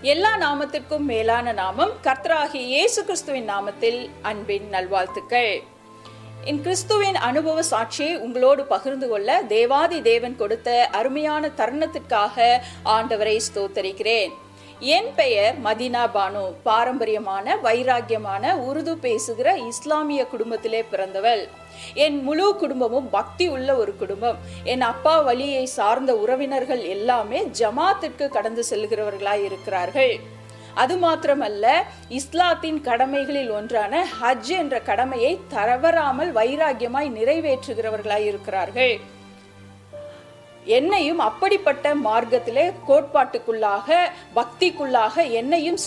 எல்லா நாமத்திற்கும் மேலான நாமம் கர்த்தராகிய இயேசு கிறிஸ்துவின் நாமத்தில் அன்பின் நல்வாழ்த்துக்கள் என் கிறிஸ்துவின் அனுபவ சாட்சியை உங்களோடு பகிர்ந்து கொள்ள தேவாதி தேவன் கொடுத்த அருமையான தருணத்திற்காக ஆண்டவரை ஸ்தோத்தரிக்கிறேன் என் பெயர் மதினா பானு பாரம்பரியமான வைராக்கியமான உருது பேசுகிற இஸ்லாமிய குடும்பத்திலே பிறந்தவள் என் முழு குடும்பமும் பக்தி உள்ள ஒரு குடும்பம் என் அப்பா வழியை சார்ந்த உறவினர்கள் எல்லாமே ஜமாத்திற்கு கடந்து செல்கிறவர்களாய் இருக்கிறார்கள் அது மாத்திரமல்ல இஸ்லாத்தின் கடமைகளில் ஒன்றான ஹஜ் என்ற கடமையை தவறாமல் வைராக்கியமாய் நிறைவேற்றுகிறவர்களாய் இருக்கிறார்கள் என்னையும் அப்படிப்பட்ட மார்க்கத்திலே கோட்பாட்டுக்குள்ளாக பக்திக்குள்ளாக என்னையும்